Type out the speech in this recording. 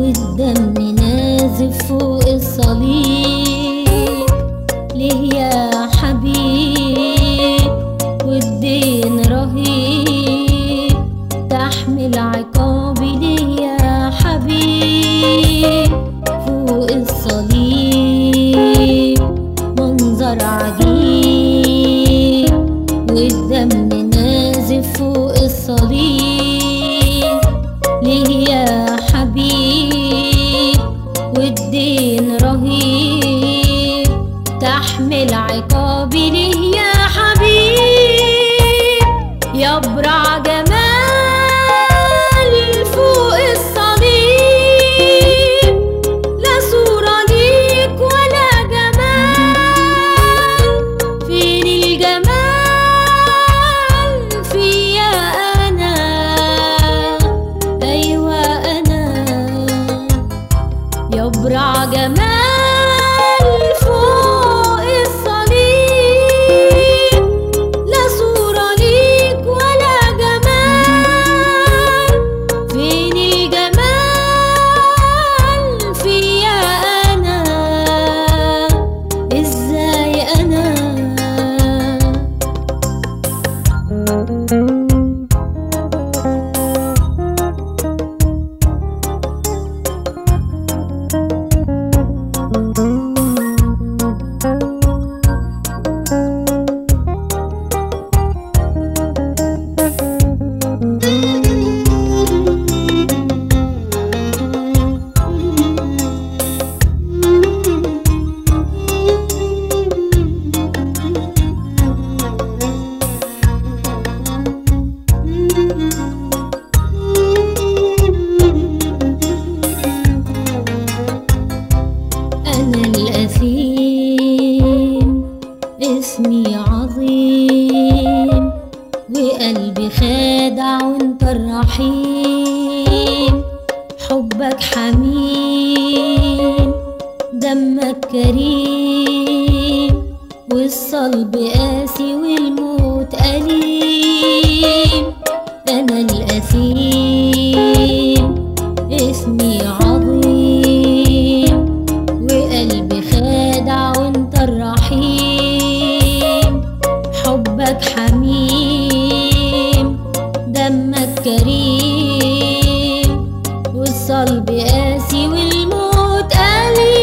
والدم نازف فوق الصليب ليه يا حبيب والدين رهيب تحمل عقابي ليه يا حبيب فوق الصليب منظر عجيب والدم نازف فوق الصليب ليه يا حبيب والدين رهيب تحمل عقابي ليه يا حبيب يبرع جمال فوق الصليب لا صورة ليك ولا جمال فين الجمال فيا أنا أيوة أنا يبرع جمال فوق الصليب لا صورة ليك ولا جمال فين الجمال فيا أنا إزاي أنا أنا الأثيم اسمي عظيم وقلبي خادع وانت الرحيم حبك حميم دمك كريم والصلب قاسي والموت أليم أنا الأثيم اسمي عظيم وقلبي خادع وانت الرحيم حبك حميم دمك كريم والصلب قاسي والموت أليم